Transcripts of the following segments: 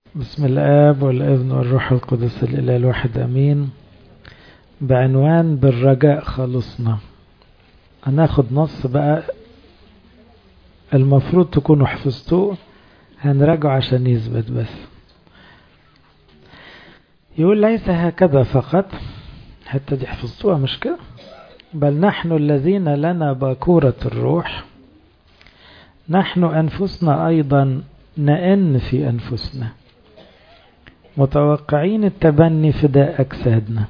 بسم الآب والابن والروح القدس الإله الواحد أمين بعنوان بالرجاء خلصنا هناخد نص بقى المفروض تكونوا حفظتوه هنراجعه عشان يثبت بس يقول ليس هكذا فقط حتى دي حفظتوها مش كده بل نحن الذين لنا باكورة الروح نحن أنفسنا أيضا نئن في أنفسنا متوقعين التبني فداء أجسادنا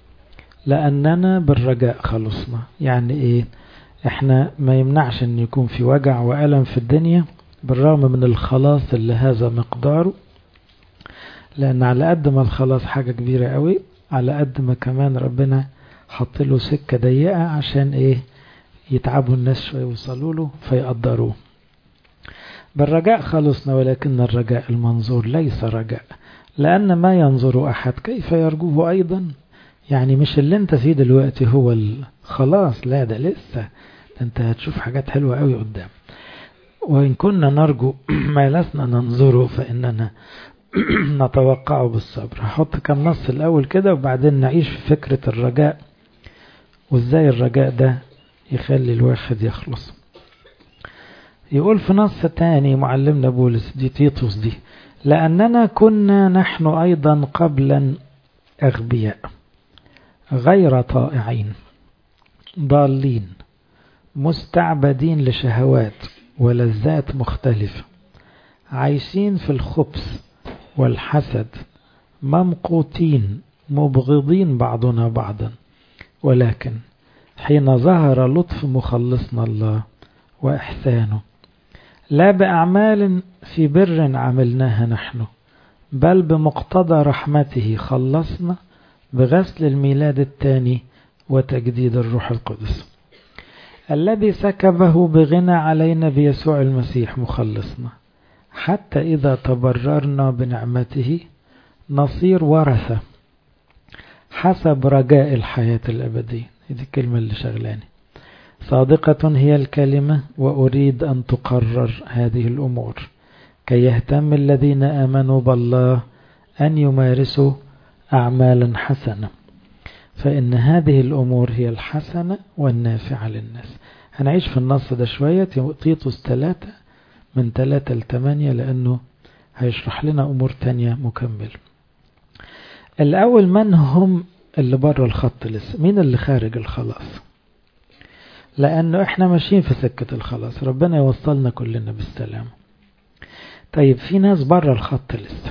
لأننا بالرجاء خلصنا يعني إيه إحنا ما يمنعش أن يكون في وجع وألم في الدنيا بالرغم من الخلاص اللي هذا مقداره لأن على قد ما الخلاص حاجة كبيرة قوي على قد ما كمان ربنا حط له سكة ضيقة عشان إيه يتعبوا الناس شوية يوصلوا له فيقدروه بالرجاء خلصنا ولكن الرجاء المنظور ليس رجاء لأن ما ينظر أحد كيف يرجوه أيضا يعني مش اللي انت فيه دلوقتي هو الخلاص لا ده لسه انت هتشوف حاجات حلوة قوي قدام وإن كنا نرجو ما لسنا ننظره فإننا نتوقعه بالصبر هحط كم نص الأول كده وبعدين نعيش في فكرة الرجاء وإزاي الرجاء ده يخلي الواحد يخلص يقول في نص تاني معلمنا بولس دي تيتوس دي لأننا كنا نحن أيضا قبلا أغبياء غير طائعين ضالين مستعبدين لشهوات ولذات مختلفة عايشين في الخبث والحسد ممقوتين مبغضين بعضنا بعضا ولكن حين ظهر لطف مخلصنا الله وإحسانه لا بأعمال في بر عملناها نحن بل بمقتضى رحمته خلصنا بغسل الميلاد الثاني وتجديد الروح القدس الذي سكبه بغنى علينا بيسوع المسيح مخلصنا حتى إذا تبررنا بنعمته نصير ورثة حسب رجاء الحياة الأبدية دي الكلمة اللي شغلاني صادقة هي الكلمة وأريد أن تقرر هذه الأمور كي يهتم الذين آمنوا بالله أن يمارسوا أعمالا حسنة فإن هذه الأمور هي الحسنة والنافعة للناس هنعيش في النص ده شوية تيتوس ثلاثة من ثلاثة لثمانية لأنه هيشرح لنا أمور تانية مكمل الأول من هم اللي بره الخط لسه مين اللي خارج الخلاص لأنه إحنا ماشيين في سكة الخلاص ربنا يوصلنا كلنا بالسلام طيب في ناس بره الخط لسه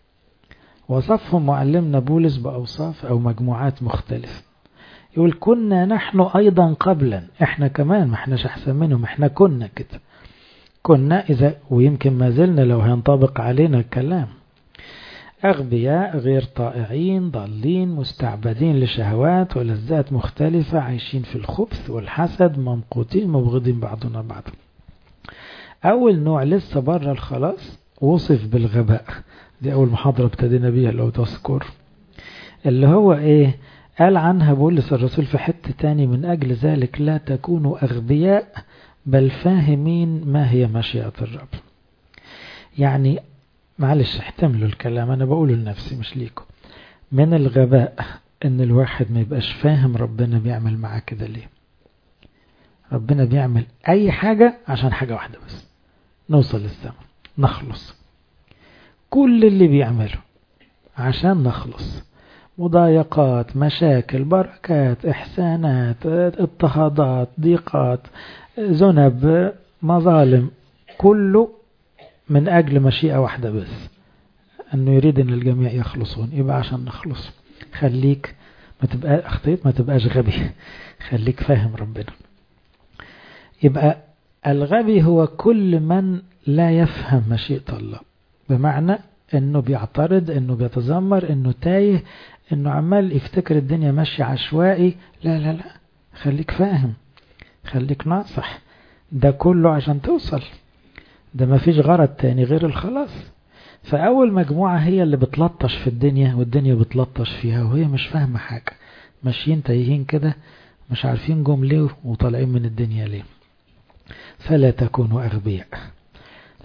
وصفهم معلمنا بولس بأوصاف أو مجموعات مختلفة يقول كنا نحن أيضا قبلا إحنا كمان ما إحناش أحسن منهم إحنا كنا كده كنا إذا ويمكن ما زلنا لو هينطبق علينا الكلام أغبياء غير طائعين ضالين مستعبدين لشهوات ولذات مختلفة عايشين في الخبث والحسد ممقوتين مبغضين بعضنا بعضا أول نوع لسه بره الخلاص وصف بالغباء دي أول محاضرة ابتدينا بيها لو تذكر اللي هو إيه قال عنها بولس الرسول في حتة تاني من أجل ذلك لا تكونوا أغبياء بل فاهمين ما هي مشيئة الرب يعني معلش احتملوا الكلام أنا بقوله لنفسي مش ليكم من الغباء ان الواحد ما يبقاش فاهم ربنا بيعمل معاه كده ليه ربنا بيعمل اي حاجة عشان حاجة واحدة بس نوصل للسماء نخلص كل اللي بيعمله عشان نخلص مضايقات مشاكل بركات احسانات اضطهادات ضيقات ذنب مظالم كله من أجل مشيئة واحدة بس أنه يريد أن الجميع يخلصون يبقى عشان نخلص خليك ما تبقى أخطيت ما تبقاش غبي خليك فاهم ربنا يبقى الغبي هو كل من لا يفهم مشيئة الله بمعنى أنه بيعترض أنه بيتذمر أنه تايه أنه عمال يفتكر الدنيا ماشية عشوائي لا لا لا خليك فاهم خليك ناصح ده كله عشان توصل ده ما فيش غرض تاني غير الخلاص فأول مجموعة هي اللي بتلطش في الدنيا والدنيا بتلطش فيها وهي مش فاهمة حاجة ماشيين تايهين كده مش عارفين جم ليه وطالعين من الدنيا ليه فلا تكونوا أغبياء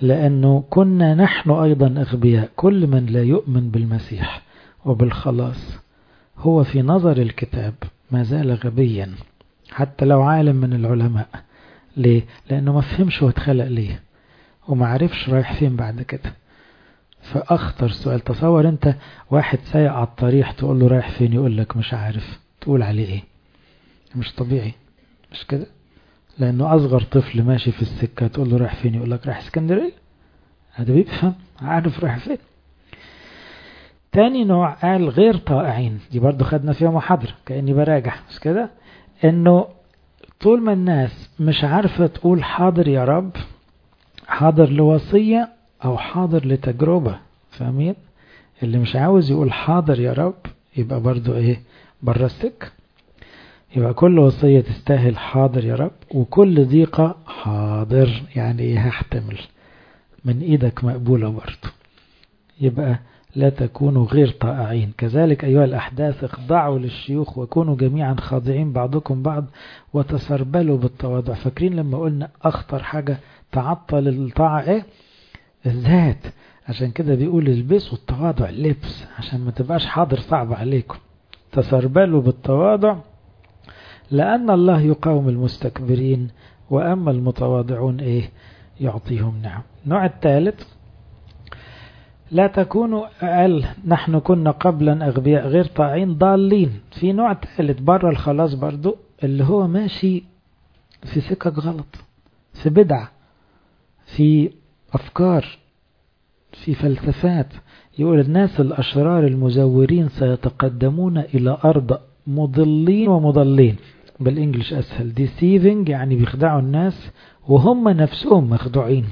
لأنه كنا نحن أيضا أغبياء كل من لا يؤمن بالمسيح وبالخلاص هو في نظر الكتاب ما زال غبيا حتى لو عالم من العلماء ليه؟ لأنه ما فهمش هو اتخلق ليه وما عرفش رايح فين بعد كده فأخطر سؤال تصور أنت واحد سايق على الطريق تقول له رايح فين يقول لك مش عارف تقول عليه إيه مش طبيعي مش كده لأنه أصغر طفل ماشي في السكة تقول له رايح فين يقول لك رايح اسكندرية هذا بيفهم عارف رايح فين تاني نوع قال غير طائعين دي برضو خدنا فيها محاضرة كأني براجع مش كده انه طول ما الناس مش عارفة تقول حاضر يا رب حاضر لوصية او حاضر لتجربة فاهمين اللي مش عاوز يقول حاضر يا رب يبقى برضو ايه بره السكة يبقى كل وصية تستاهل حاضر يا رب وكل ضيقة حاضر يعني ايه هحتمل من ايدك مقبولة برضو يبقى لا تكونوا غير طائعين كذلك أيها الأحداث اخضعوا للشيوخ وكونوا جميعا خاضعين بعضكم بعض وتسربلوا بالتواضع فاكرين لما قلنا أخطر حاجة تعطل الطاعة إيه الذات عشان كده بيقول البسوا التواضع لبس عشان ما تبقاش حاضر صعب عليكم تسربلوا بالتواضع لأن الله يقاوم المستكبرين وأما المتواضعون إيه يعطيهم نعم النوع الثالث لا تكونوا قال نحن كنا قبلا أغبياء غير طاعين ضالين في نوع ثالث بره الخلاص برضو اللي هو ماشي في سكك غلط في بدع في أفكار في فلسفات يقول الناس الأشرار المزورين سيتقدمون إلى أرض مضلين ومضلين بالإنجلش أسهل deceiving يعني بيخدعوا الناس وهم نفسهم مخدوعين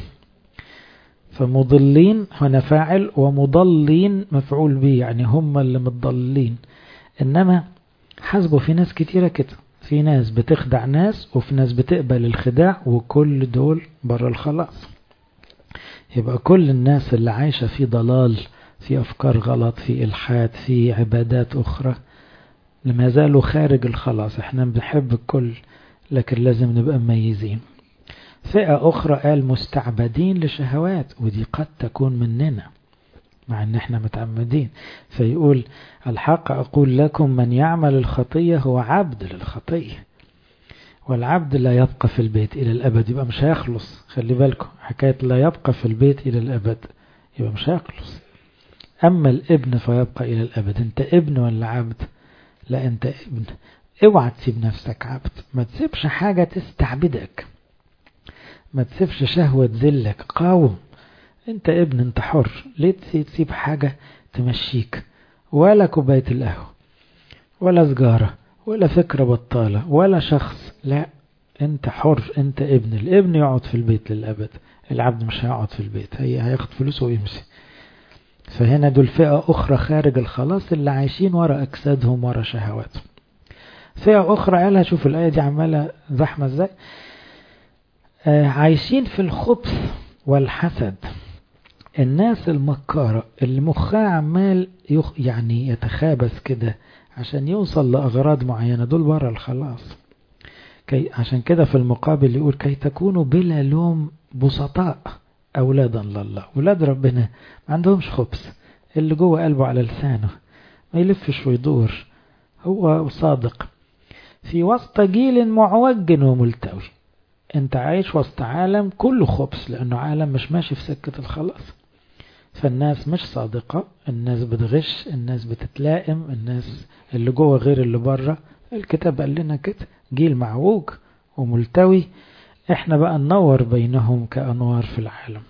فمضلين هنا فاعل ومضلين مفعول به يعني هم اللي متضلين إنما حسبوا في ناس كتيرة كده في ناس بتخدع ناس وفي ناس بتقبل الخداع وكل دول بره الخلاص يبقى كل الناس اللي عايشة في ضلال في أفكار غلط في إلحاد في عبادات أخرى لما زالوا خارج الخلاص احنا بنحب الكل لكن لازم نبقى مميزين فئة أخرى قال مستعبدين لشهوات ودي قد تكون مننا مع ان احنا متعمدين فيقول الحق أقول لكم من يعمل الخطية هو عبد للخطية والعبد لا يبقى في البيت إلى الأبد يبقى مش هيخلص خلي بالكم حكاية لا يبقى في البيت إلى الأبد يبقى مش هيخلص أما الابن فيبقى إلى الأبد أنت ابن ولا عبد لا أنت ابن اوعى تسيب نفسك عبد ما تسيبش حاجة تستعبدك ما تسيبش شهوة تذلك قاوم انت ابن انت حر ليه تسيب حاجة تمشيك ولا كوباية القهوة ولا سجارة ولا فكرة بطالة ولا شخص لا انت حر انت ابن الابن يقعد في البيت للأبد العبد مش هيقعد في البيت هي هياخد فلوسه ويمشي فهنا دول فئة أخرى خارج الخلاص اللي عايشين ورا أجسادهم ورا شهواتهم فئة أخرى قالها شوف الآية دي عمالة زحمة ازاي آه عايشين في الخبث والحسد الناس المكارة اللي مخها عمال يخ يعني يتخابس كده عشان يوصل لأغراض معينة دول بره الخلاص كي عشان كده في المقابل يقول كي تكونوا بلا لوم بسطاء أولادا لله أولاد ربنا ما عندهمش خبث اللي جوه قلبه على لسانه ما يلفش ويدور هو صادق في وسط جيل معوج وملتوي انت عايش وسط عالم كله خبث لانه عالم مش ماشي في سكة الخلاص فالناس مش صادقة الناس بتغش الناس بتتلائم الناس اللي جوه غير اللي بره الكتاب قال لنا كده جيل معوج وملتوي احنا بقى ننور بينهم كأنوار في العالم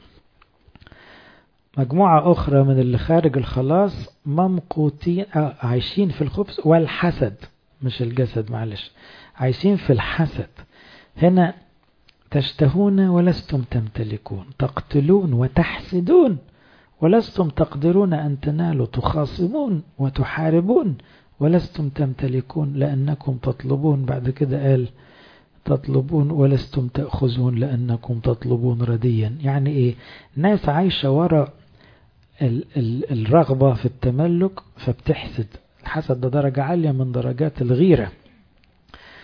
مجموعة أخرى من اللي خارج الخلاص ممقوتين عايشين في الخبث والحسد مش الجسد معلش عايشين في الحسد هنا تشتهون ولستم تمتلكون تقتلون وتحسدون ولستم تقدرون أن تنالوا تخاصمون وتحاربون ولستم تمتلكون لأنكم تطلبون بعد كده قال تطلبون ولستم تأخذون لأنكم تطلبون رديا يعني إيه ناس عايشة وراء ال ال الرغبة في التملك فبتحسد الحسد ده درجة عالية من درجات الغيرة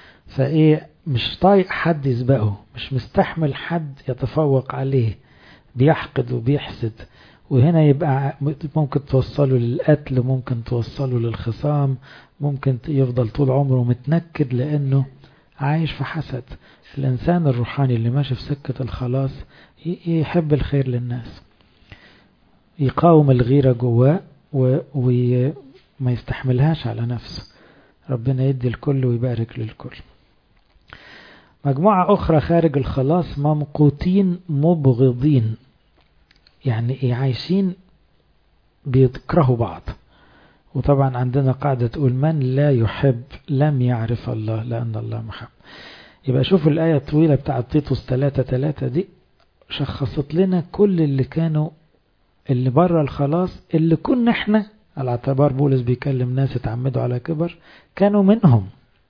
فإيه مش طايق حد يسبقه مش مستحمل حد يتفوق عليه بيحقد وبيحسد وهنا يبقى ممكن توصله للقتل ممكن توصله للخصام ممكن يفضل طول عمره متنكد لأنه عايش في حسد الإنسان الروحاني اللي ماشي في سكة الخلاص يحب الخير للناس يقاوم الغيرة جواه وما يستحملهاش على نفسه ربنا يدي الكل ويبارك للكل مجموعة أخرى خارج الخلاص ممقوتين مبغضين يعني إيه عايشين بيكرهوا بعض وطبعا عندنا قاعدة تقول من لا يحب لم يعرف الله لأن الله محب يبقى شوفوا الآية الطويلة بتاعت تيتوس 3 3 دي شخصت لنا كل اللي كانوا اللي بره الخلاص اللي كنا احنا على اعتبار بولس بيكلم ناس اتعمدوا على كبر كانوا منهم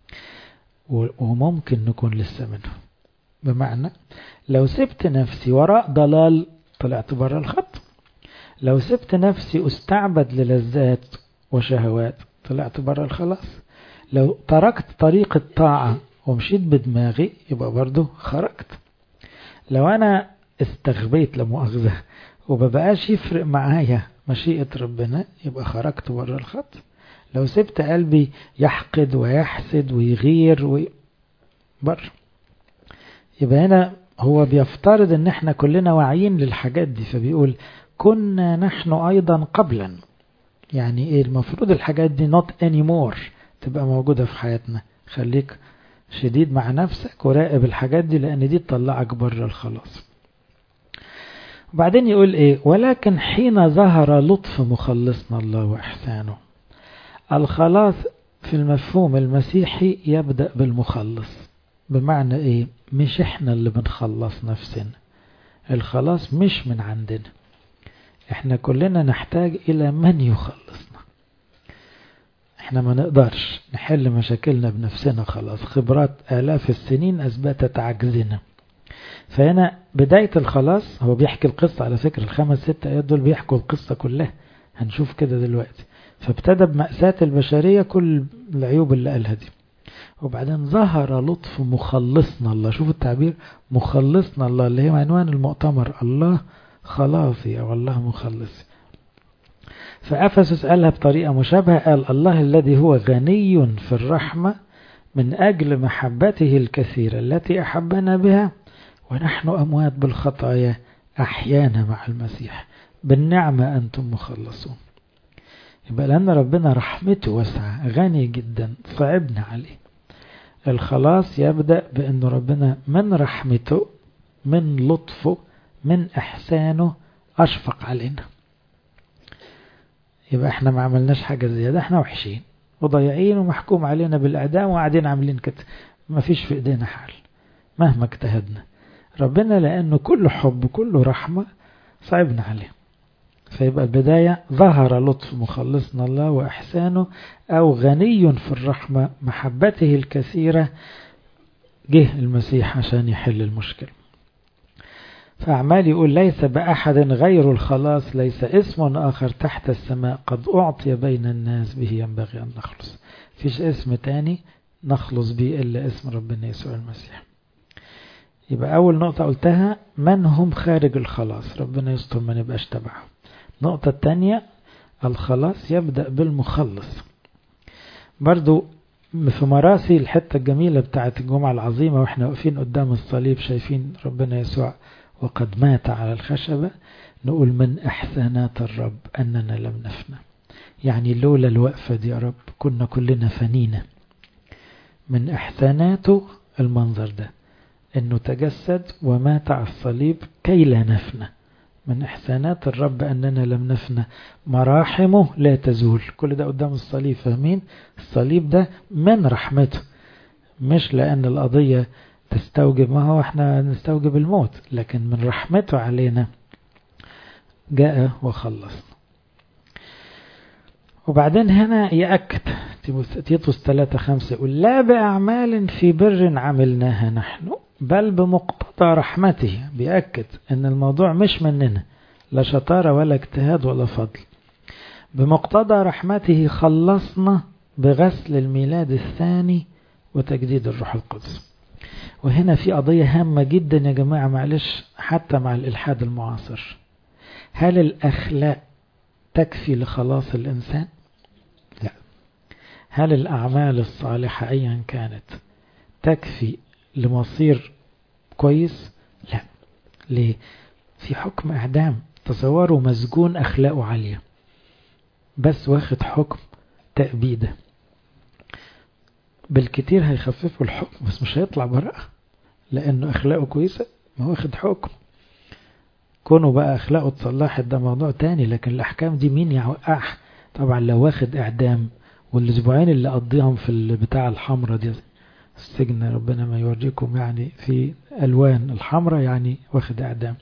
وممكن نكون لسه منهم بمعنى لو سبت نفسي وراء ضلال طلعت بره الخط لو سبت نفسي استعبد للذات وشهوات طلعت بره الخلاص لو تركت طريق الطاعة ومشيت بدماغي يبقى برضو خرجت لو أنا استغبيت لمؤاخذة ومبقاش يفرق معايا مشيئة ربنا يبقى خرجت بره الخط لو سبت قلبي يحقد ويحسد ويغير وي... بره يبقى هنا هو بيفترض ان احنا كلنا واعيين للحاجات دي فبيقول كنا نحن ايضا قبلا يعني ايه المفروض الحاجات دي not anymore تبقى موجودة في حياتنا خليك شديد مع نفسك وراقب الحاجات دي لان دي تطلعك بره الخلاص وبعدين يقول ايه ولكن حين ظهر لطف مخلصنا الله واحسانه الخلاص في المفهوم المسيحي يبدأ بالمخلص بمعنى ايه مش احنا اللي بنخلص نفسنا الخلاص مش من عندنا احنا كلنا نحتاج الى من يخلصنا احنا ما نقدرش نحل مشاكلنا بنفسنا خلاص خبرات آلاف السنين أثبتت عجزنا فهنا بداية الخلاص هو بيحكي القصة على فكرة الخمس ست آيات دول بيحكوا القصة كلها هنشوف كده دلوقتي فابتدى بمأساة البشرية كل العيوب اللي قالها دي وبعدين ظهر لطف مخلصنا الله شوفوا التعبير مخلصنا الله اللي هي عنوان المؤتمر الله خلاصي أو الله مخلصي فأفسس قالها بطريقة مشابهة قال الله الذي هو غني في الرحمة من أجل محبته الكثيرة التي أحبنا بها ونحن أموات بالخطايا أحيانا مع المسيح بالنعمة أنتم مخلصون يبقى لأن ربنا رحمته واسعة غني جدا صعبنا عليه الخلاص يبدأ بأن ربنا من رحمته من لطفه من إحسانه أشفق علينا يبقى احنا ما عملناش حاجة زيادة احنا وحشين وضيعين ومحكوم علينا بالإعدام وقاعدين عاملين كده ما فيش في إيدينا حل مهما اجتهدنا ربنا لأنه كله حب كله رحمة صعبنا عليه فيبقى البداية ظهر لطف مخلصنا الله وإحسانه أو غني في الرحمة محبته الكثيرة جه المسيح عشان يحل المشكلة فأعمال يقول ليس بأحد غير الخلاص ليس اسم آخر تحت السماء قد أعطي بين الناس به ينبغي أن نخلص فيش اسم تاني نخلص به إلا اسم ربنا يسوع المسيح يبقى أول نقطة قلتها من هم خارج الخلاص ربنا يستر ما نبقاش تبعهم النقطة الثانية الخلاص يبدأ بالمخلص برضو في مراسي الحتة الجميلة بتاعت الجمعة العظيمة واحنا واقفين قدام الصليب شايفين ربنا يسوع وقد مات على الخشبة نقول من إحسانات الرب أننا لم نفنى يعني لولا الوقفة دي يا رب كنا كلنا فنينا من إحساناته المنظر ده أنه تجسد ومات على الصليب كي لا نفنى من إحسانات الرب أننا لم نفنى مراحمه لا تزول كل ده قدام الصليب فاهمين الصليب ده من رحمته مش لأن القضية تستوجب ما هو احنا نستوجب الموت لكن من رحمته علينا جاء وخلص وبعدين هنا يأكد تيتوس 3 5 يقول لا بأعمال في بر عملناها نحن بل بمقتضى رحمته بيأكد ان الموضوع مش مننا لا شطارة ولا اجتهاد ولا فضل بمقتضى رحمته خلصنا بغسل الميلاد الثاني وتجديد الروح القدس وهنا في قضية هامة جدا يا جماعة معلش حتى مع الإلحاد المعاصر هل الأخلاق تكفي لخلاص الإنسان؟ لا هل الأعمال الصالحة أيا كانت تكفي لمصير كويس؟ لا ليه؟ في حكم إعدام تصوروا مسجون أخلاقه عالية بس واخد حكم تأبيده بالكتير هيخففوا الحكم بس مش هيطلع براءة لأنه أخلاقه كويسة ما هو واخد حكم كونه بقى أخلاقه اتصلحت ده موضوع تاني لكن الأحكام دي مين يوقعها طبعا لو واخد إعدام والأسبوعين اللي قضيهم في بتاع الحمرة دي السجن ربنا ما يوريكم يعني في ألوان الحمرة يعني واخد إعدام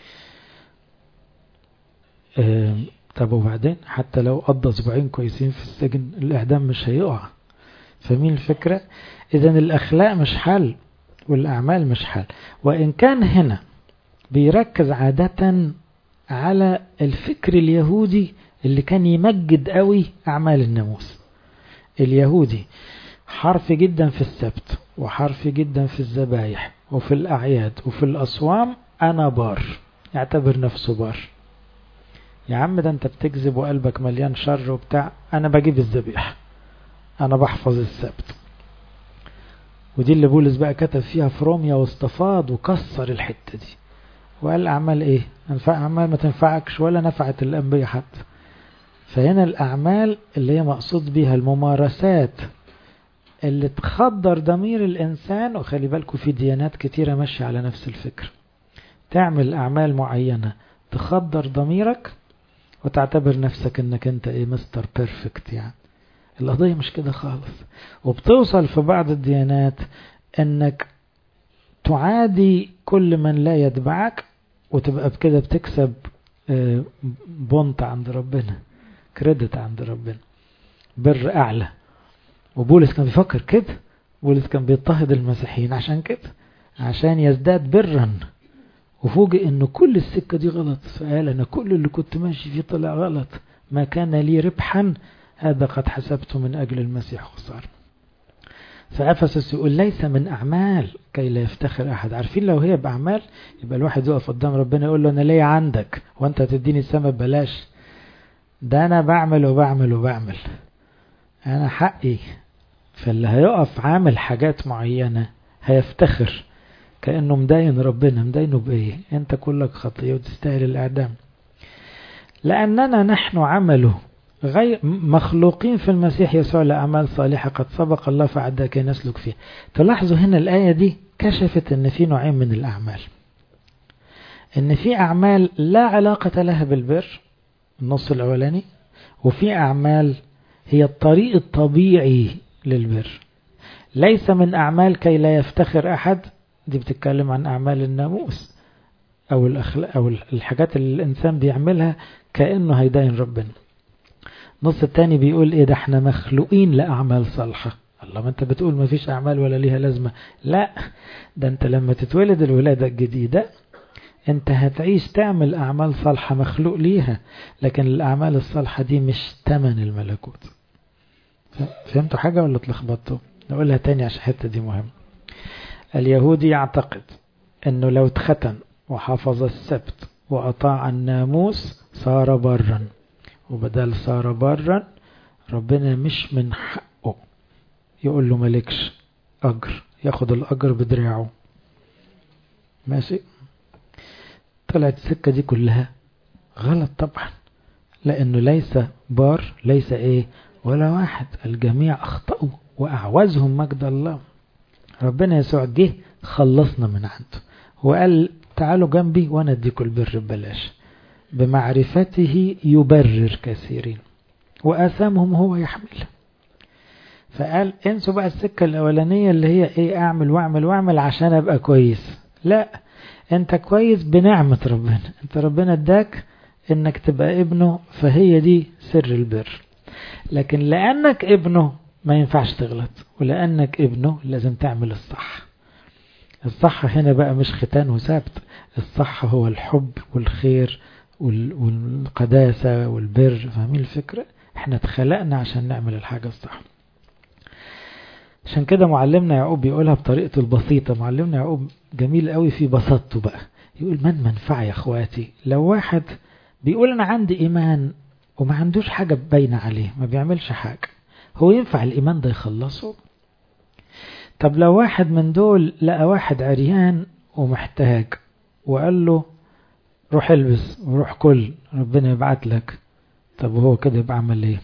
اه طب وبعدين حتى لو قضى أسبوعين كويسين في السجن الإعدام مش هيقع فمين الفكرة إذا الأخلاق مش حل والأعمال مش حل وإن كان هنا بيركز عادة على الفكر اليهودي اللي كان يمجد قوي أعمال الناموس اليهودي حرف جدا في السبت وحرف جدا في الذبايح وفي الأعياد وفي الأصوام أنا بار يعتبر نفسه بار يا عم ده انت بتكذب وقلبك مليان شر وبتاع انا بجيب الذبيحه انا بحفظ السبت ودي اللي بولس بقى كتب فيها في روميا واستفاض وكسر الحته دي وقال اعمال ايه انفع اعمال ما تنفعكش ولا نفعت الانبياء حتى فهنا الاعمال اللي هي مقصود بيها الممارسات اللي تخدر ضمير الانسان وخلي بالكم في ديانات كتيره ماشيه على نفس الفكر تعمل اعمال معينه تخدر ضميرك وتعتبر نفسك انك انت ايه مستر بيرفكت يعني القضية مش كده خالص وبتوصل في بعض الديانات انك تعادي كل من لا يتبعك وتبقى بكده بتكسب بونت عند ربنا كريدت عند ربنا بر اعلى وبولس كان بيفكر كده بولس كان بيضطهد المسيحيين عشان كده عشان يزداد برا وفوجئ انه كل السكة دي غلط فقال انا كل اللي كنت ماشي فيه طلع غلط ما كان لي ربحا هذا قد حسبته من اجل المسيح خسارة فأفسس يقول ليس من أعمال كي لا يفتخر أحد عارفين لو هي بأعمال يبقى الواحد يقف قدام ربنا يقول له أنا ليه عندك وأنت تديني السما ببلاش ده أنا بعمل وبعمل وبعمل أنا حقي فاللي هيقف عامل حاجات معينة هيفتخر كأنه مدين ربنا مدينه بإيه أنت كلك خطية وتستاهل الإعدام لأننا نحن عمله غير مخلوقين في المسيح يسوع لأعمال صالحة قد سبق الله فعدا كي نسلك فيها تلاحظوا هنا الآية دي كشفت أن في نوعين من الأعمال أن في أعمال لا علاقة لها بالبر النص الأولاني وفي أعمال هي الطريق الطبيعي للبر ليس من أعمال كي لا يفتخر أحد دي بتتكلم عن أعمال الناموس أو الأخلاق أو الحاجات اللي الإنسان بيعملها كأنه هيدين ربنا النص التاني بيقول إيه ده احنا مخلوقين لأعمال صالحة الله ما انت بتقول ما فيش أعمال ولا ليها لازمة لا ده انت لما تتولد الولادة الجديدة انت هتعيش تعمل أعمال صالحة مخلوق ليها لكن الأعمال الصالحة دي مش تمن الملكوت فهمتوا حاجة ولا اتلخبطتوا نقولها تاني عشان الحتة دي مهمة اليهودي يعتقد انه لو اتختن وحفظ السبت وأطاع الناموس صار برا وبدل صار برا ربنا مش من حقه يقول له مالكش أجر ياخد الأجر بدراعه ماشي طلعت السكة دي كلها غلط طبعا لأنه ليس بار ليس إيه ولا واحد الجميع أخطأوا وأعوزهم مجد الله ربنا يسوع جه خلصنا من عنده وقال تعالوا جنبي وانا اديكم البر ببلاش بمعرفته يبرر كثيرين وآثامهم هو يحمل فقال انسوا بقى السكة الأولانية اللي هي ايه اعمل واعمل واعمل عشان ابقى كويس لا انت كويس بنعمة ربنا انت ربنا اداك انك تبقى ابنه فهي دي سر البر لكن لأنك ابنه ما ينفعش تغلط ولأنك ابنه لازم تعمل الصح الصح هنا بقى مش ختان وسبت الصح هو الحب والخير والقداسة والبر فاهمين الفكرة احنا اتخلقنا عشان نعمل الحاجة الصح عشان كده معلمنا يعقوب بيقولها بطريقته البسيطة معلمنا يعقوب جميل قوي في بساطته بقى يقول من منفع يا اخواتي لو واحد بيقول انا عندي ايمان وما عندوش حاجة باينة عليه ما بيعملش حاجة هو ينفع الايمان ده يخلصه طب لو واحد من دول لقى واحد عريان ومحتاج وقال له روح البس وروح كل ربنا يبعت لك طب وهو كده يبقى عمل ايه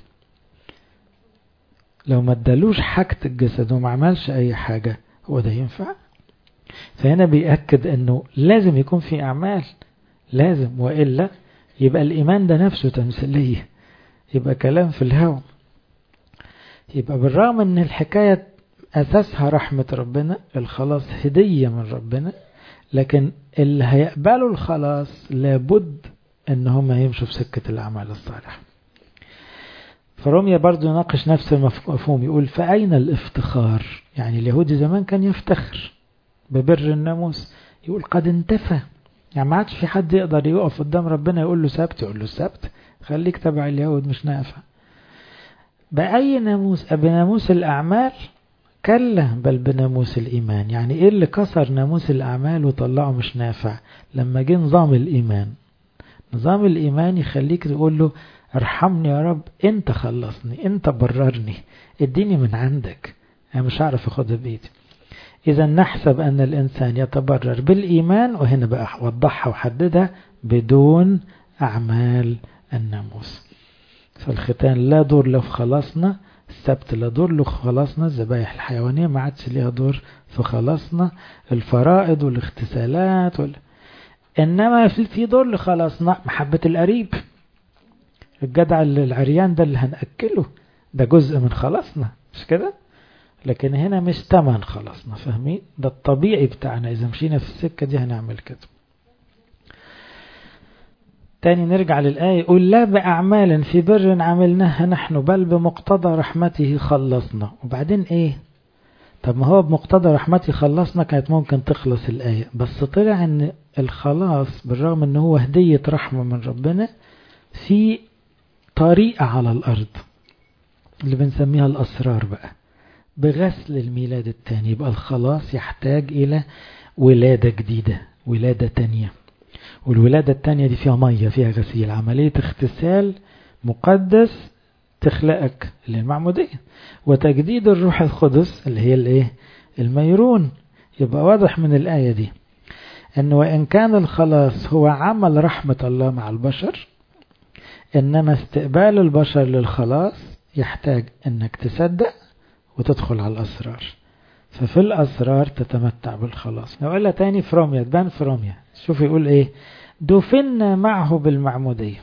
لو ما ادالوش حاجة الجسد وما عملش اي حاجة هو ده ينفع فهنا بيأكد انه لازم يكون في اعمال لازم وإلا يبقى الايمان ده نفسه تمثيلية يبقى كلام في الهوى يبقى بالرغم ان الحكاية اساسها رحمة ربنا الخلاص هدية من ربنا لكن اللي هيقبلوا الخلاص لابد ان هم يمشوا في سكة الاعمال الصالحة فروميا برضو يناقش نفس المفهوم يقول فأين الافتخار يعني اليهودي زمان كان يفتخر ببر الناموس يقول قد انتفى يعني ما عادش في حد يقدر يقف قدام ربنا يقول له سبت يقول له السبت خليك تبع اليهود مش نافع بأي ناموس بناموس الأعمال كلا بل بناموس الإيمان يعني إيه اللي كسر ناموس الأعمال وطلعه مش نافع لما جه نظام الإيمان نظام الإيمان يخليك تقول له ارحمني يا رب انت خلصني انت بررني اديني من عندك انا مش هعرف اخدها بايدي اذا نحسب ان الانسان يتبرر بالايمان وهنا بقى وضحها وحددها بدون اعمال الناموس فالختان لا دور له في خلاصنا السبت لا دور له في خلاصنا الذبائح الحيوانية ما عادش ليها دور في خلاصنا الفرائض والاغتسالات وال... انما في دور لخلاصنا محبة القريب الجدع العريان ده اللي هنأكله ده جزء من خلاصنا مش كده لكن هنا مش تمن خلاصنا فاهمين ده الطبيعي بتاعنا إذا مشينا في السكة دي هنعمل كده تاني نرجع للآية يقول لا بأعمال في بر عملناها نحن بل بمقتضى رحمته خلصنا وبعدين ايه طب ما هو بمقتضى رحمته خلصنا كانت ممكن تخلص الآية بس طلع ان الخلاص بالرغم ان هو هدية رحمة من ربنا في طريقة على الأرض اللي بنسميها الأسرار بقى بغسل الميلاد الثاني يبقى الخلاص يحتاج إلى ولادة جديدة ولادة تانية والولادة التانية دي فيها مية فيها غسيل عملية اغتسال مقدس تخلقك اللي المعمودية وتجديد الروح القدس اللي هي الايه الميرون يبقى واضح من الآية دي أن وإن كان الخلاص هو عمل رحمة الله مع البشر إنما استقبال البشر للخلاص يحتاج أنك تصدق وتدخل على الأسرار ففي الأسرار تتمتع بالخلاص لو قال تاني في روميا تبان في روميا شوف يقول إيه دفنا معه بالمعمودية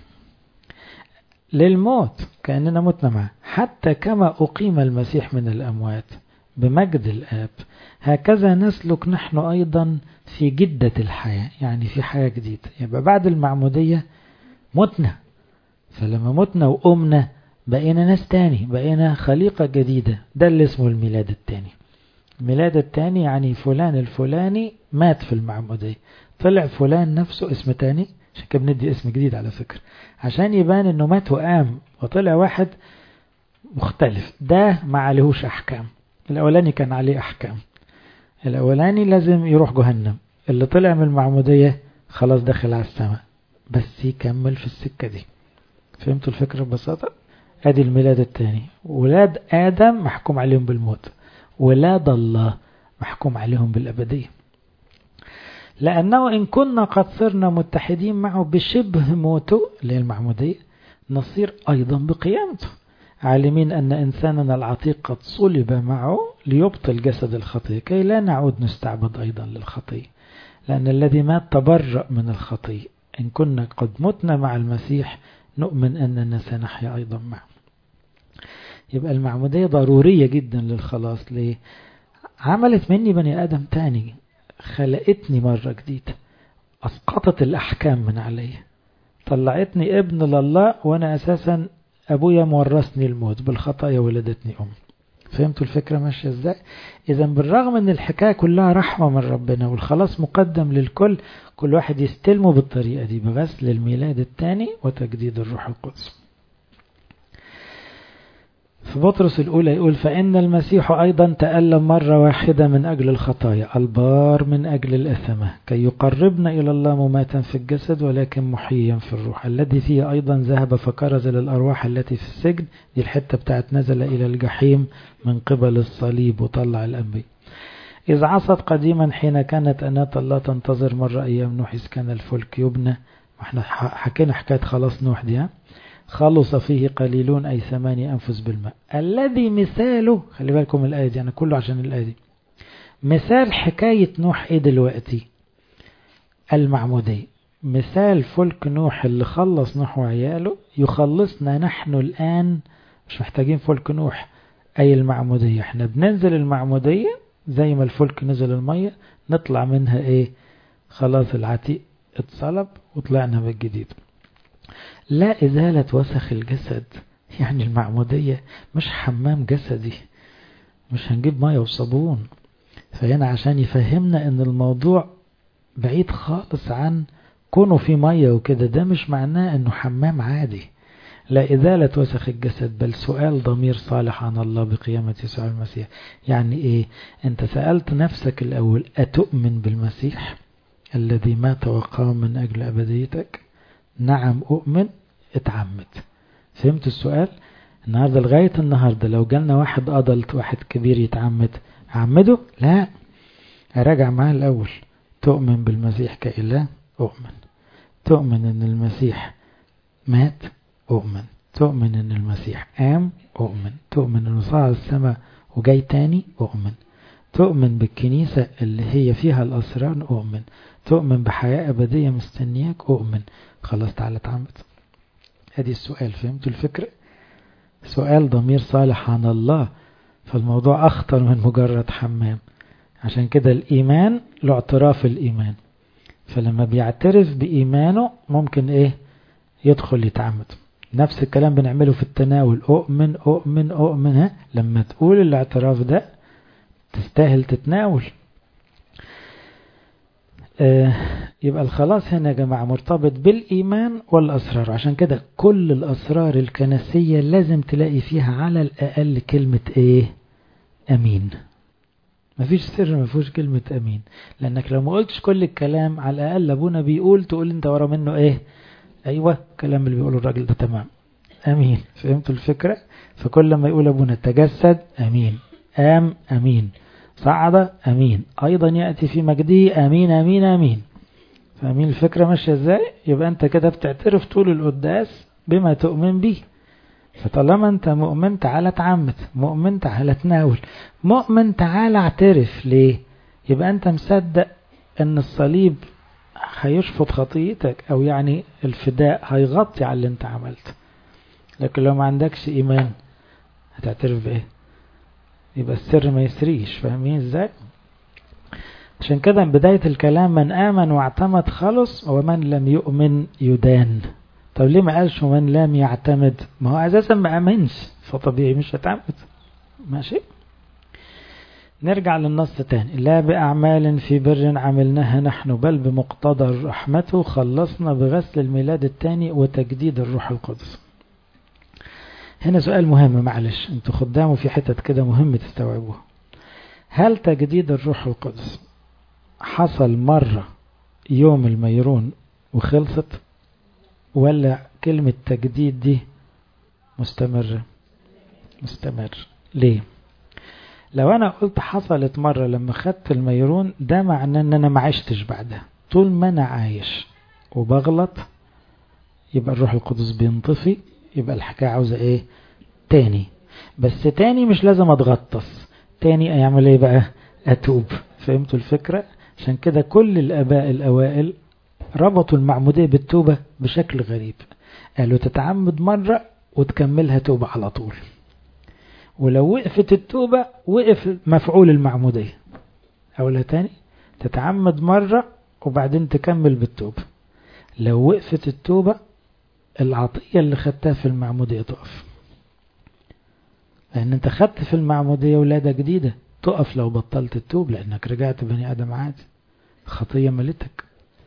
للموت كأننا متنا معه حتى كما أقيم المسيح من الأموات بمجد الآب هكذا نسلك نحن أيضا في جدة الحياة يعني في حياة جديدة يبقى بعد المعمودية متنا فلما متنا وقمنا بقينا ناس تاني بقينا خليقة جديدة ده اللي اسمه الميلاد التاني الميلاد التاني يعني فلان الفلاني مات في المعمودية طلع فلان نفسه اسم تاني عشان كده بندي اسم جديد على فكرة عشان يبان انه مات وقام وطلع واحد مختلف ده ما عليهوش احكام الاولاني كان عليه احكام الاولاني لازم يروح جهنم اللي طلع من المعمودية خلاص دخل على السماء بس يكمل في السكة دي فهمتوا الفكرة ببساطة ادي الميلاد الثاني ولاد ادم محكوم عليهم بالموت ولاد الله محكوم عليهم بالابدية لأنه إن كنا قد صرنا متحدين معه بشبه موته اللي هي المعمودية نصير أيضا بقيامته عالمين أن إنساننا العتيق قد صلب معه ليبطل جسد الخطية كي لا نعود نستعبد أيضا للخطية لأن الذي مات تبرأ من الخطية إن كنا قد متنا مع المسيح نؤمن أننا سنحيا أيضا معه يبقى المعمودية ضرورية جدا للخلاص ليه عملت مني بني آدم تاني خلقتني مرة جديدة أسقطت الأحكام من علي طلعتني ابن لله وأنا أساسا أبويا مورثني الموت بالخطايا ولدتني أم فهمتوا الفكرة ماشية ازاي إذا بالرغم أن الحكاية كلها رحمة من ربنا والخلاص مقدم للكل كل واحد يستلمه بالطريقة دي بغسل الميلاد الثاني وتجديد الروح القدس في بطرس الأولى يقول فإن المسيح أيضا تألم مرة واحدة من أجل الخطايا البار من أجل الأثمة كي يقربنا إلى الله مماتا في الجسد ولكن محيا في الروح الذي فيه أيضا ذهب فكرز للأرواح التي في السجن دي الحتة بتاعت نزل إلى الجحيم من قبل الصليب وطلع الأنبياء إذ عصت قديما حين كانت أناة الله تنتظر مرة أيام نوح إذ كان الفلك يبنى احنا حكينا حكاية خلاص نوح دي ها خلص فيه قليلون أي ثمانية أنفس بالماء الذي مثاله خلي بالكم الآية دي أنا كله عشان الآية دي مثال حكاية نوح إيه دلوقتي المعمودية مثال فلك نوح اللي خلص نوح وعياله يخلصنا نحن الآن مش محتاجين فلك نوح أي المعمودية احنا بننزل المعمودية زي ما الفلك نزل المية نطلع منها ايه خلاص العتيق اتصلب وطلعنا بالجديد لا إزالة وسخ الجسد يعني المعمودية مش حمام جسدي مش هنجيب مية وصابون فهنا عشان يفهمنا ان الموضوع بعيد خالص عن كونه في مية وكده ده مش معناه انه حمام عادي لا إزالة وسخ الجسد بل سؤال ضمير صالح عن الله بقيامة يسوع المسيح يعني إيه أنت سألت نفسك الأول أتؤمن بالمسيح الذي مات وقام من أجل أبديتك نعم أؤمن اتعمد فهمت السؤال النهاردة لغاية النهاردة لو جالنا واحد أدلت واحد كبير يتعمد عمده لا أراجع معاه الأول تؤمن بالمسيح كإله أؤمن تؤمن أن المسيح مات أؤمن تؤمن أن المسيح قام أؤمن تؤمن أنه صعد السماء وجاي تاني أؤمن تؤمن بالكنيسة اللي هي فيها الأسرار أؤمن تؤمن بحياة أبدية مستنياك أؤمن خلاص تعالى اتعمد ادي السؤال فهمتوا الفكرة سؤال ضمير صالح عن الله فالموضوع أخطر من مجرد حمام عشان كده الإيمان له اعتراف الإيمان فلما بيعترف بإيمانه ممكن إيه يدخل يتعمد نفس الكلام بنعمله في التناول أؤمن أؤمن أؤمن ها لما تقول الاعتراف ده تستاهل تتناول آه يبقى الخلاص هنا يا جماعة مرتبط بالإيمان والأسرار عشان كده كل الأسرار الكنسية لازم تلاقي فيها على الأقل كلمة إيه أمين مفيش سر ما فيهوش كلمة أمين لأنك لو ما قلتش كل الكلام على الأقل أبونا بيقول تقول أنت ورا منه إيه أيوة الكلام اللي بيقوله الراجل ده تمام أمين فهمتوا الفكرة فكل ما يقول أبونا تجسد أمين قام أمين صعد أمين أيضا يأتي في مجده أمين أمين أمين فأمين الفكرة ماشية إزاي يبقى أنت كده بتعترف طول القداس بما تؤمن به فطالما أنت مؤمن تعالى تعمد مؤمن تعالى تناول مؤمن تعالى اعترف ليه يبقى أنت مصدق أن الصليب هيشفط خطيتك أو يعني الفداء هيغطي على اللي أنت عملته لكن لو ما عندكش إيمان هتعترف بإيه يبقى السر ما يسريش فاهمين ازاي عشان كده بداية الكلام من آمن واعتمد خلص ومن لم يؤمن يدان طب ليه ما قالش ومن لم يعتمد ما هو أساسا ما أمنش فطبيعي مش هتعمد ماشي نرجع للنص تاني لا بأعمال في بر عملناها نحن بل بمقتضى رحمته خلصنا بغسل الميلاد الثاني وتجديد الروح القدس هنا سؤال مهم معلش انتوا خداموا في حتت كده مهم تستوعبوها هل تجديد الروح القدس حصل مرة يوم الميرون وخلصت ولا كلمة تجديد دي مستمرة مستمر ليه لو انا قلت حصلت مرة لما خدت الميرون ده معناه ان انا ما عشتش بعدها طول ما انا عايش وبغلط يبقى الروح القدس بينطفي يبقى الحكاية عاوزة ايه تاني بس تاني مش لازم اتغطس تاني اعمل ايه بقى اتوب فهمتوا الفكرة عشان كده كل الاباء الاوائل ربطوا المعمودية بالتوبة بشكل غريب قالوا تتعمد مرة وتكملها توبة على طول ولو وقفت التوبة وقف مفعول المعمودية أولا تاني تتعمد مرة وبعدين تكمل بالتوبة لو وقفت التوبة العطية اللي خدتها في المعمودية تقف لأن أنت خدت في المعمودية ولادة جديدة تقف لو بطلت التوب لأنك رجعت بني آدم عادي خطية ملتك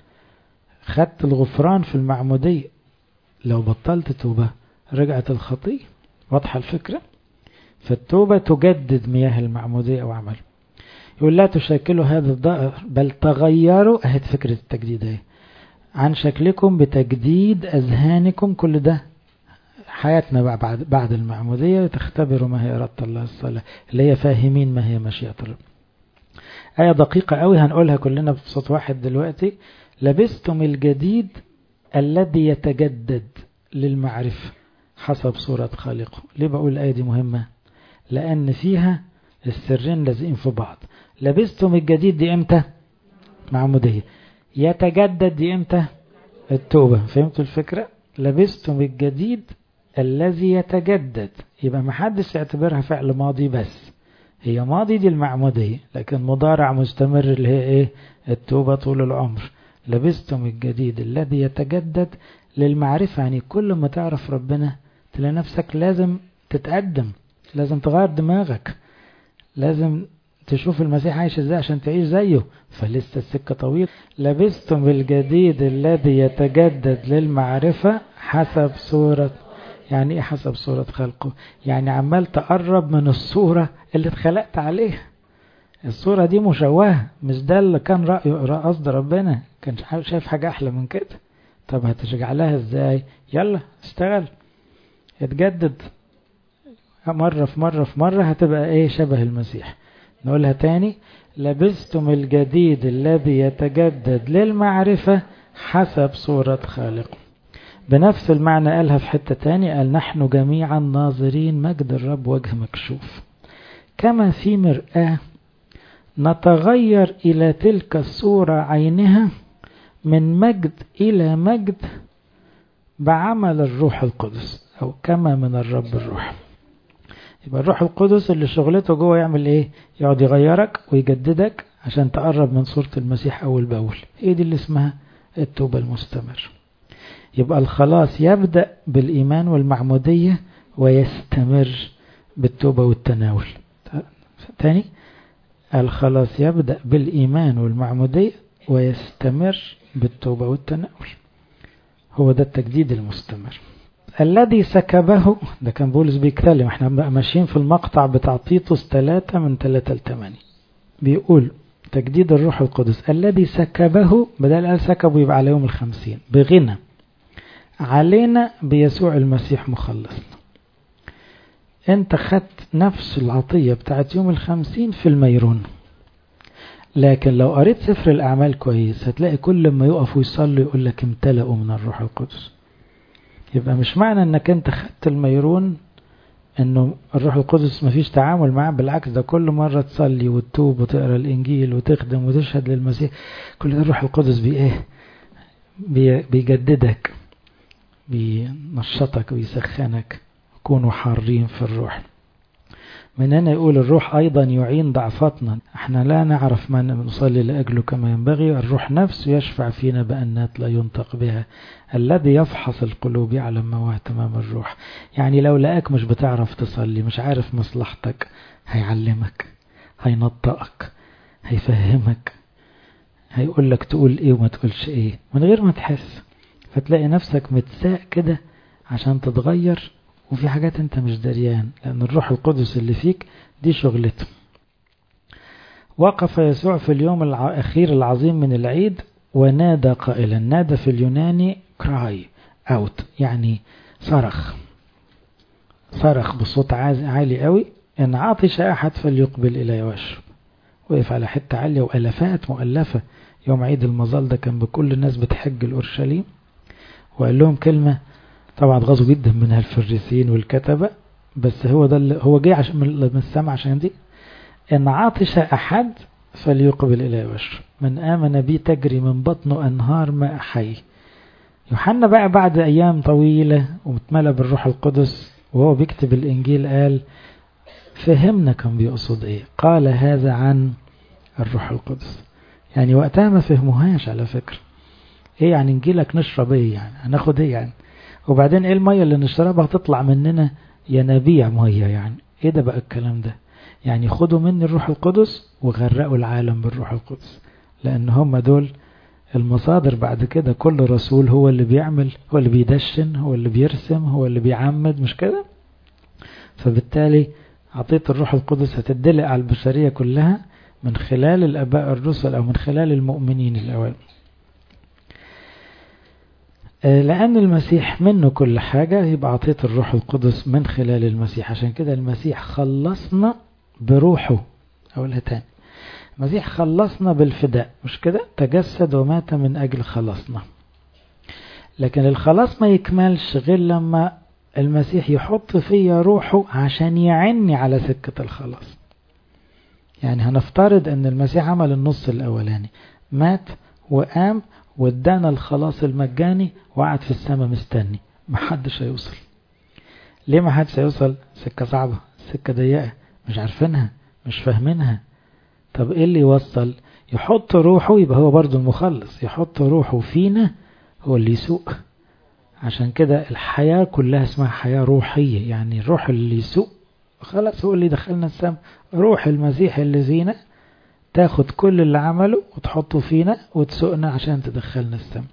خدت الغفران في المعمودية لو بطلت توبة رجعت الخطية واضحة الفكرة فالتوبة تجدد مياه المعمودية أو عمل يقول لا تشكلوا هذا الضائر بل تغيروا أهد فكرة التجديد اهي عن شكلكم بتجديد أذهانكم كل ده حياتنا بعد بعد المعمودية تختبروا ما هي إرادة الله الصالح اللي هي فاهمين ما هي مشيئة الله آية دقيقة قوي هنقولها كلنا بصوت واحد دلوقتي لبستم الجديد الذي يتجدد للمعرفة حسب صورة خالقه ليه بقول الآية دي مهمة لأن فيها السرين لازقين في بعض لبستم الجديد دي امتى معمودية يتجدد دي امتى التوبة فهمتوا الفكرة لبستم الجديد الذي يتجدد يبقى محدش يعتبرها فعل ماضي بس هي ماضي دي المعمودية لكن مضارع مستمر اللي هي ايه التوبة طول العمر لبستم الجديد الذي يتجدد للمعرفة يعني كل ما تعرف ربنا تلاقي نفسك لازم تتقدم لازم تغير دماغك لازم تشوف المسيح عايش ازاي عشان تعيش زيه فلسه السكة طويل لبستم الجديد الذي يتجدد للمعرفة حسب صورة يعني ايه حسب صورة خلقه يعني عمال تقرب من الصورة اللي اتخلقت عليها الصورة دي مشوهة مش ده اللي كان رأي قصد ربنا كان شايف حاجة أحلى من كده طب هتشجعلها ازاي يلا اشتغل اتجدد مرة في مرة في مرة هتبقى ايه شبه المسيح نقولها تاني لبستم الجديد الذي يتجدد للمعرفة حسب صورة خالقه بنفس المعنى قالها في حتة تاني قال نحن جميعا ناظرين مجد الرب وجه مكشوف كما في مرآة نتغير إلى تلك الصورة عينها من مجد إلى مجد بعمل الروح القدس أو كما من الرب الروح يبقى الروح القدس اللي شغلته جوه يعمل ايه يقعد يغيرك ويجددك عشان تقرب من صورة المسيح أول بأول ايه دي اللي اسمها التوبة المستمر يبقى الخلاص يبدأ بالإيمان والمعمودية ويستمر بالتوبة والتناول تاني الخلاص يبدأ بالإيمان والمعمودية ويستمر بالتوبة والتناول هو ده التجديد المستمر الذي سكبه ده كان بولس بيتكلم احنا ماشيين في المقطع بتاع تيتوس 3 من 3 ل 8 بيقول تجديد الروح القدس الذي سكبه بدل قال سكبه يبقى على يوم الخمسين بغنى علينا بيسوع المسيح مخلصنا انت خدت نفس العطية بتاعت يوم الخمسين في الميرون لكن لو قريت سفر الأعمال كويس هتلاقي كل ما يقف ويصلي يقول لك امتلأوا من الروح القدس يبقى مش معنى انك انت خدت الميرون انه الروح القدس مفيش تعامل معاه بالعكس ده كل مرة تصلي وتتوب وتقرا الانجيل وتخدم وتشهد للمسيح كل ده الروح القدس بي ايه بي بيجددك بينشطك ويسخنك كونوا حارين في الروح من هنا يقول الروح أيضا يعين ضعفاتنا احنا لا نعرف ما نصلي لأجله كما ينبغي الروح نفسه يشفع فينا بأنات لا ينطق بها الذي يفحص القلوب يعلم ما هو اهتمام الروح يعني لو لقاك مش بتعرف تصلي مش عارف مصلحتك هيعلمك هينطقك هيفهمك هيقول لك تقول ايه وما تقولش ايه من غير ما تحس فتلاقي نفسك متساق كده عشان تتغير وفي حاجات انت مش دريان لان الروح القدس اللي فيك دي شغلته وقف يسوع في اليوم الأخير العظيم من العيد ونادى قائلا نادى في اليوناني كراي اوت يعني صرخ صرخ بصوت عالي قوي ان عطش احد فليقبل الي واشرب وقف على حتة عالية والافات مؤلفة يوم عيد المظال ده كان بكل الناس بتحج الأورشليم وقال لهم كلمة طبعا غاظوا جدا منها الفريسيين والكتبة بس هو ده اللي هو جاي عشان من السماء عشان دي ان عطش احد فليقبل اليه واشرب من امن بي تجري من بطنه انهار ماء حي يوحنا بقى بعد ايام طويلة ومتملى بالروح القدس وهو بيكتب الانجيل قال فهمنا كان بيقصد ايه قال هذا عن الروح القدس يعني وقتها ما فهموهاش على فكرة ايه يعني نجيلك نشرب ايه يعني هناخد ايه يعني وبعدين ايه المية اللي نشربها تطلع مننا ينابيع مية يعني ايه ده بقى الكلام ده يعني خدوا مني الروح القدس وغرقوا العالم بالروح القدس لان هم دول المصادر بعد كده كل رسول هو اللي بيعمل هو اللي بيدشن هو اللي بيرسم هو اللي بيعمد مش كده فبالتالي عطية الروح القدس هتدلق على البشرية كلها من خلال الأباء الرسل أو من خلال المؤمنين الأول لأن المسيح منه كل حاجة يبقى عطية الروح القدس من خلال المسيح عشان كده المسيح خلصنا بروحه أقولها تاني المسيح خلصنا بالفداء مش كده تجسد ومات من أجل خلصنا لكن الخلاص ما يكملش غير لما المسيح يحط فيا روحه عشان يعني على سكة الخلاص يعني هنفترض ان المسيح عمل النص الاولاني مات وقام وادانا الخلاص المجاني وقعد في السماء مستني محدش هيوصل ليه محدش هيوصل سكة صعبة سكة ضيقة مش عارفينها مش فاهمينها طب ايه اللي يوصل يحط روحه يبقى هو برضو المخلص يحط روحه فينا هو اللي يسوق عشان كده الحياة كلها اسمها حياة روحية يعني الروح اللي يسوق خلاص هو اللي دخلنا السماء روح المسيح اللي فينا تاخد كل اللي عمله وتحطه فينا وتسوقنا عشان تدخلنا السماء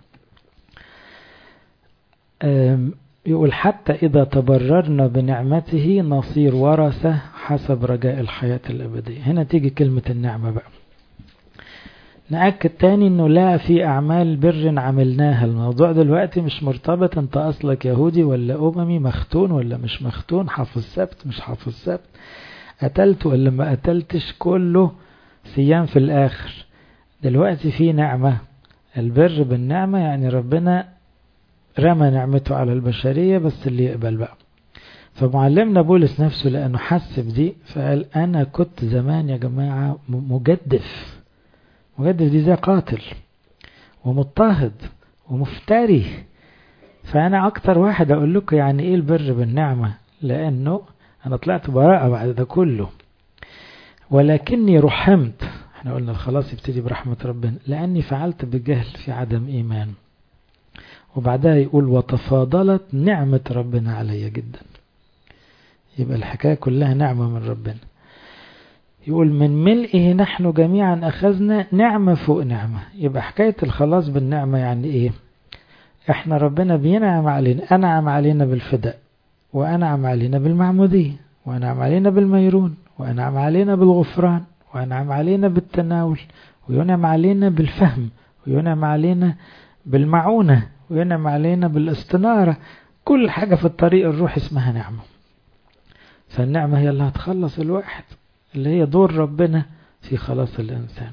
يقول حتى إذا تبررنا بنعمته نصير ورثة حسب رجاء الحياة الأبدية هنا تيجي كلمة النعمة بقى نأكد تاني انه لا في اعمال بر عملناها الموضوع دلوقتي مش مرتبط انت اصلك يهودي ولا اممي مختون ولا مش مختون حافظ سبت مش حافظ سبت قتلت ولا ما قتلتش كله صيام في الاخر دلوقتي في نعمة البر بالنعمة يعني ربنا رمى نعمته على البشرية بس اللي يقبل بقى فمعلمنا بولس نفسه لأنه حس بدي فقال أنا كنت زمان يا جماعة مجدف مجدف دي زي قاتل ومضطهد ومفتري فأنا أكتر واحد أقول لكم يعني إيه البر بالنعمة لأنه أنا طلعت براءة بعد ده كله ولكني رحمت احنا قلنا الخلاص يبتدي برحمة ربنا لأني فعلت بجهل في عدم إيمان وبعدها يقول وتفاضلت نعمة ربنا علي جدا يبقى الحكاية كلها نعمة من ربنا يقول من ملئه نحن جميعا أخذنا نعمة فوق نعمة يبقى حكاية الخلاص بالنعمة يعني إيه إحنا ربنا بينعم علينا أنعم علينا بالفداء وأنعم علينا بالمعمودية وأنعم علينا بالميرون وأنعم علينا بالغفران وأنعم علينا بالتناول وينعم علينا بالفهم وينعم علينا بالمعونة وينعم علينا بالاستنارة كل حاجة في الطريق الروح اسمها نعمة فالنعمة هي اللي هتخلص الواحد اللي هي دور ربنا في خلاص الإنسان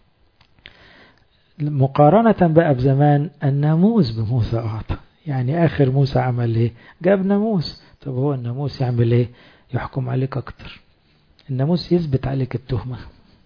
مقارنة بقى بزمان الناموس بموسى أعطى يعني آخر موسى عمل إيه جاب ناموس طب هو الناموس يعمل إيه يحكم عليك أكتر الناموس يثبت عليك التهمة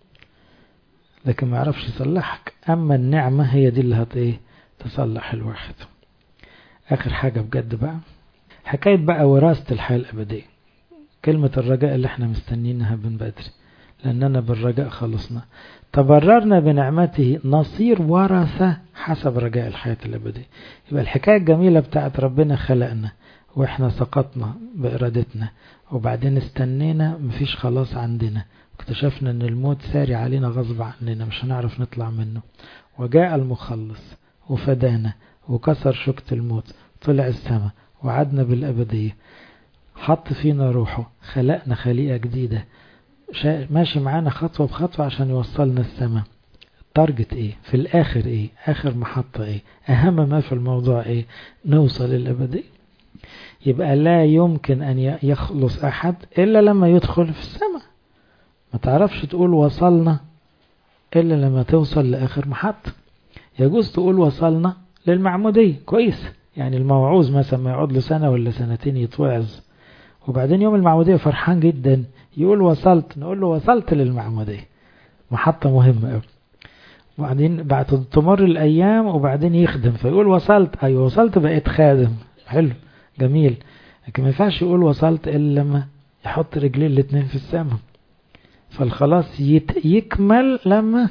لكن ما يعرفش يصلحك أما النعمة هي دي اللي هت إيه تصلح الواحد آخر حاجة بجد بقى حكاية بقى وراثة الحياة الأبدية كلمة الرجاء اللي احنا مستنينها من بدري لأننا بالرجاء خلصنا تبررنا بنعمته نصير ورثة حسب رجاء الحياة الأبدية يبقى الحكاية الجميلة بتاعت ربنا خلقنا واحنا سقطنا بإرادتنا وبعدين استنينا مفيش خلاص عندنا اكتشفنا ان الموت ساري علينا غصب عننا مش هنعرف نطلع منه وجاء المخلص وفدانا وكسر شوكة الموت طلع السماء وعدنا بالأبدية حط فينا روحه خلقنا خليقة جديدة ماشي معانا خطوة بخطوة عشان يوصلنا السماء التارجت ايه في الاخر ايه اخر محطة ايه اهم ما في الموضوع ايه نوصل للابدية يبقى لا يمكن ان يخلص احد الا لما يدخل في السماء ما تعرفش تقول وصلنا الا لما توصل لاخر محطة يجوز تقول وصلنا للمعمودية كويس يعني الموعوظ مثلا ما يقعد له سنة ولا سنتين يتوعظ وبعدين يوم المعمودية فرحان جدا يقول وصلت نقول له وصلت للمعمودية محطة مهمة قوي وبعدين بعد تمر الأيام وبعدين يخدم فيقول وصلت أيوة وصلت بقيت خادم حلو جميل لكن ما ينفعش يقول وصلت إلا لما يحط رجلين الاتنين في السماء فالخلاص يت... يكمل لما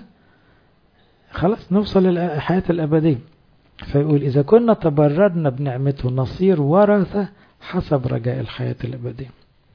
خلاص نوصل للحياة الأبدية فيقول إذا كنا تبررنا بنعمته نصير ورثة حسب رجاء الحياة الأبدية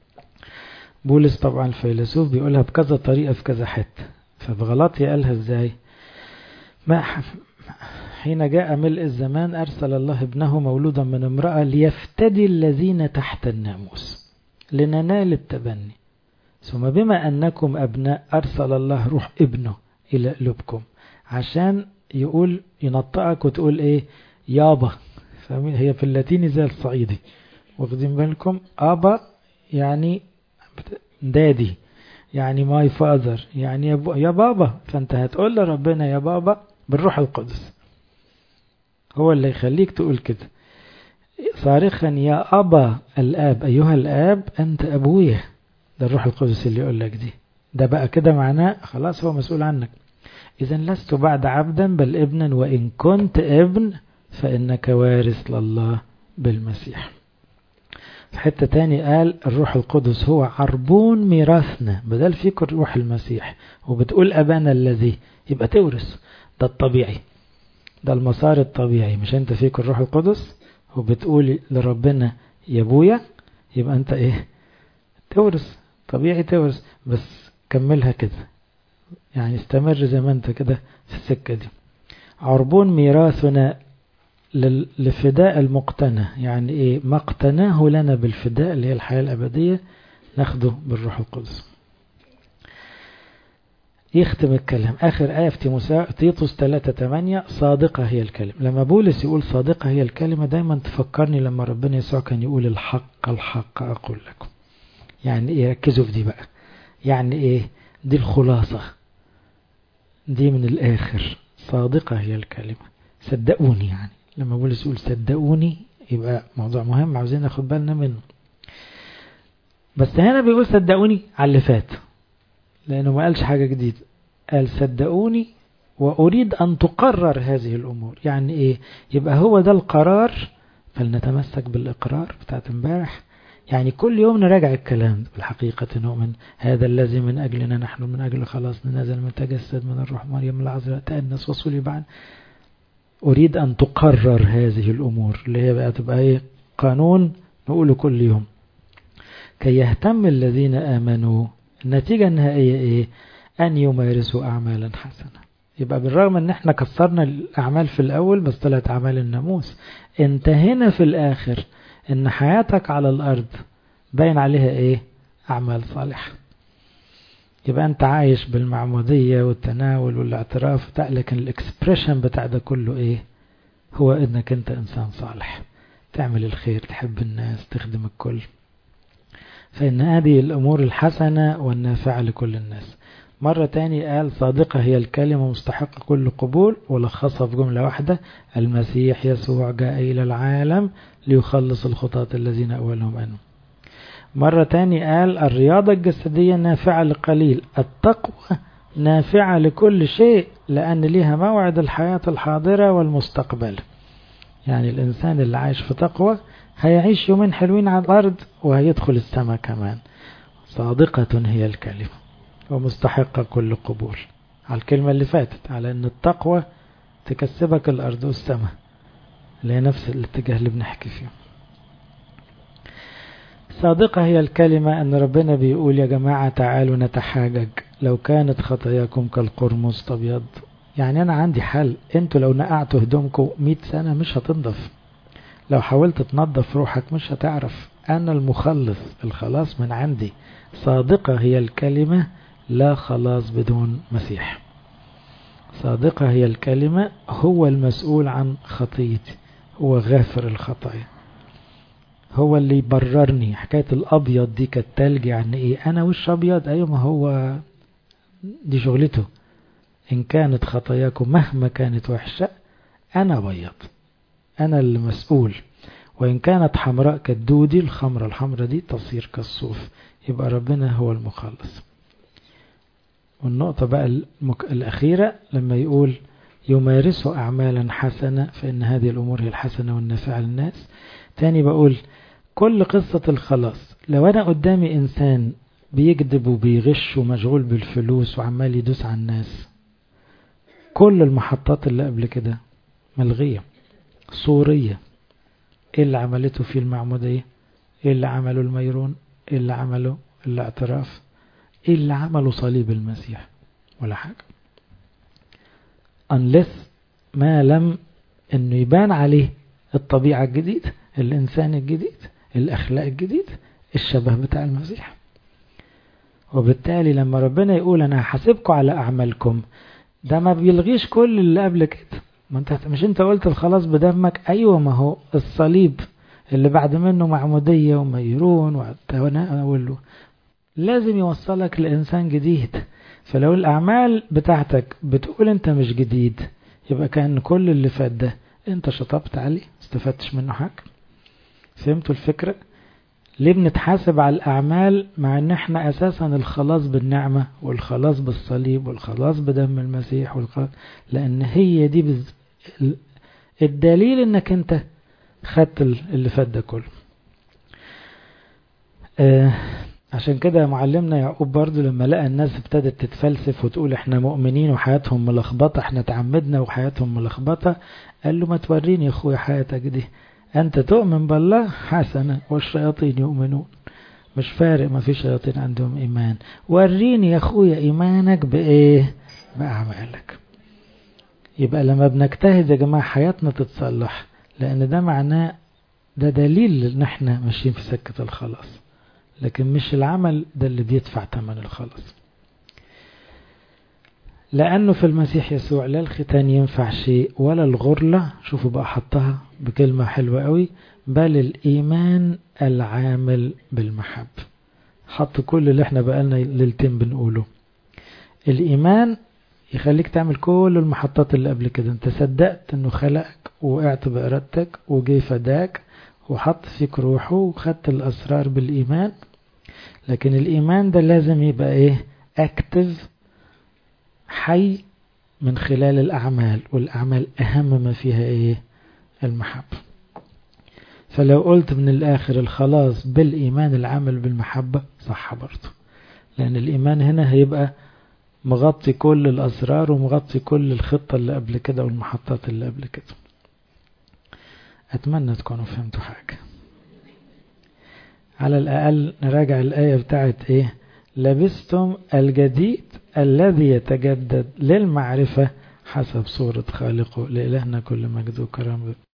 بولس طبعا الفيلسوف بيقولها بكذا طريقة في كذا حتة فبغلطي قالها ازاي ما حين جاء ملء الزمان أرسل الله ابنه مولودا من امرأة ليفتدي الذين تحت الناموس لننال التبني ثم بما أنكم أبناء أرسل الله روح ابنه إلى قلوبكم عشان يقول ينطقك وتقول إيه يابا فاهمين هي في اللاتيني زي الصعيدي واخدين بالكم أبا يعني دادي يعني ماي فاذر يعني يا بابا فانت هتقول لربنا يا بابا بالروح القدس هو اللي يخليك تقول كده صارخا يا أبا الآب أيها الآب أنت أبويا ده الروح القدس اللي يقول لك دي ده بقى كده معناه خلاص هو مسؤول عنك إذا لست بعد عبدا بل ابنا وإن كنت ابن فإنك وارث لله بالمسيح في حتة تاني قال الروح القدس هو عربون ميراثنا بدل فيك روح المسيح وبتقول أبانا الذي يبقى تورث ده الطبيعي ده المسار الطبيعي مش انت فيك الروح القدس وبتقول لربنا يا ابويا يبقى انت ايه تورث طبيعي تورث بس كملها كده يعني استمر زي ما انت كده في السكة دي عربون ميراثنا لفداء المقتنى يعني ايه ما اقتناه لنا بالفداء اللي هي الحياة الأبدية ناخده بالروح القدس يختم الكلام آخر آية في تيطس 3 8 صادقة هي الكلمة لما بولس يقول صادقة هي الكلمة دايما تفكرني لما ربنا يسوع كان يقول الحق الحق أقول لكم يعني ايه ركزوا في دي بقى يعني ايه دي الخلاصة دي من الآخر صادقة هي الكلمة صدقوني يعني لما بولس يقول صدقوني يبقى موضوع مهم عاوزين ناخد بالنا منه بس هنا بيقول صدقوني على اللي فات لأنه ما قالش حاجة جديدة قال صدقوني وأريد أن تقرر هذه الأمور يعني إيه يبقى هو ده القرار فلنتمسك بالإقرار بتاعت امبارح يعني كل يوم نراجع الكلام بالحقيقة نؤمن هذا الذي من أجلنا نحن من أجل خلاص نزل من تجسد من الروح مريم العذراء تأنس وصولي بعد أريد أن تقرر هذه الأمور اللي هي بقى تبقى إيه قانون نقوله كل يوم كي يهتم الذين آمنوا النتيجة النهائية إيه أن يمارسوا أعمالا حسنة يبقى بالرغم أن احنا كسرنا الأعمال في الأول بس طلعت أعمال الناموس انتهينا في الآخر أن حياتك على الأرض باين عليها إيه أعمال صالحة يبقى أنت عايش بالمعمودية والتناول والاعتراف بتاع لكن الإكسبريشن بتاع ده كله إيه هو إنك أنت إنسان صالح تعمل الخير تحب الناس تخدم الكل فإن هذه الأمور الحسنة والنافعة لكل الناس مرة تاني قال صادقة هي الكلمة مستحقة كل قبول ولخصها في جملة واحدة المسيح يسوع جاء إلى العالم ليخلص الخطاة الذين أولهم أنه مرة تاني قال الرياضة الجسدية نافعة لقليل التقوى نافعة لكل شيء لأن ليها موعد الحياة الحاضرة والمستقبل يعني الإنسان اللي عايش في تقوى هيعيش يومين حلوين على الأرض وهيدخل السماء كمان صادقة هي الكلمة ومستحقة كل قبول على الكلمة اللي فاتت على أن التقوى تكسبك الأرض والسماء اللي هي نفس الاتجاه اللي بنحكي فيه صادقة هي الكلمة أن ربنا بيقول يا جماعة تعالوا نتحاجج لو كانت خطاياكم كالقرمز تبيض يعني أنا عندي حل أنتوا لو نقعتوا هدومكم 100 سنة مش هتنضف لو حاولت تنظف روحك مش هتعرف أنا المخلص الخلاص من عندي صادقة هي الكلمة لا خلاص بدون مسيح صادقة هي الكلمة هو المسؤول عن خطيتي هو غافر الخطايا هو اللي يبررني حكاية الأبيض دي كالتلج يعني إيه أنا وش أبيض أيوة ما هو دي شغلته إن كانت خطاياكم مهما كانت وحشة أنا بيض أنا اللي مسؤول وإن كانت حمراء كالدودي الخمرة الحمراء دي تصير كالصوف يبقى ربنا هو المخلص والنقطة بقى المك... الأخيرة لما يقول يمارسوا أعمالا حسنة فإن هذه الأمور هي الحسنة والنافعة للناس تاني بقول كل قصة الخلاص لو أنا قدامي إنسان بيكذب وبيغش ومشغول بالفلوس وعمال يدوس على الناس كل المحطات اللي قبل كده ملغية صورية ايه اللي عملته في المعمودية ايه اللي عمله الميرون ايه اللي عمله الاعتراف ايه اللي عمله صليب المسيح ولا حاجة unless ما لم انه يبان عليه الطبيعة الجديدة الانسان الجديد الاخلاق الجديد الشبه بتاع المسيح وبالتالي لما ربنا يقول أنا هحاسبكم على أعمالكم ده ما بيلغيش كل اللي قبل كده ما انت مش انت قلت الخلاص بدمك ايوه ما هو الصليب اللي بعد منه معمودية وميرون والتناول لازم يوصلك لإنسان جديد فلو الأعمال بتاعتك بتقول أنت مش جديد يبقى كان كل اللي فات ده أنت شطبت عليه استفدتش منه حاجة فهمتوا الفكرة ليه بنتحاسب على الأعمال مع أن احنا أساسا الخلاص بالنعمة والخلاص بالصليب والخلاص بدم المسيح والخلاص لأن هي دي بز... الدليل أنك أنت خدت اللي فات ده كله آه عشان كده معلمنا يعقوب برضو لما لقى الناس ابتدت تتفلسف وتقول احنا مؤمنين وحياتهم ملخبطة احنا تعمدنا وحياتهم ملخبطة قال له ما توريني يا اخويا حياتك دي انت تؤمن بالله حسنا والشياطين يؤمنون مش فارق ما في شياطين عندهم ايمان وريني يا اخويا ايمانك بايه باعمالك يبقى لما بنجتهد يا جماعة حياتنا تتصلح لان ده معناه ده دليل ان احنا ماشيين في سكة الخلاص لكن مش العمل ده اللي بيدفع ثمن الخلاص لأنه في المسيح يسوع لا الختان ينفع شيء ولا الغرلة شوفوا بقى حطها بكلمة حلوة قوي بل الإيمان العامل بالمحب حط كل اللي احنا بقالنا ليلتين بنقوله الإيمان يخليك تعمل كل المحطات اللي قبل كده انت صدقت انه خلقك وقعت بإرادتك وجي فداك وحط فيك روحه وخدت الأسرار بالإيمان لكن الإيمان ده لازم يبقى إيه أكتف حي من خلال الأعمال والأعمال أهم ما فيها إيه المحبة فلو قلت من الآخر الخلاص بالإيمان العمل بالمحبة صح برضه لأن الإيمان هنا هيبقى مغطي كل الأسرار ومغطي كل الخطة اللي قبل كده والمحطات اللي قبل كده أتمنى تكونوا فهمتوا حاجة على الأقل نراجع الآية بتاعت إيه لبستم الجديد الذي يتجدد للمعرفة حسب صورة خالقه لإلهنا كل مجد وكرم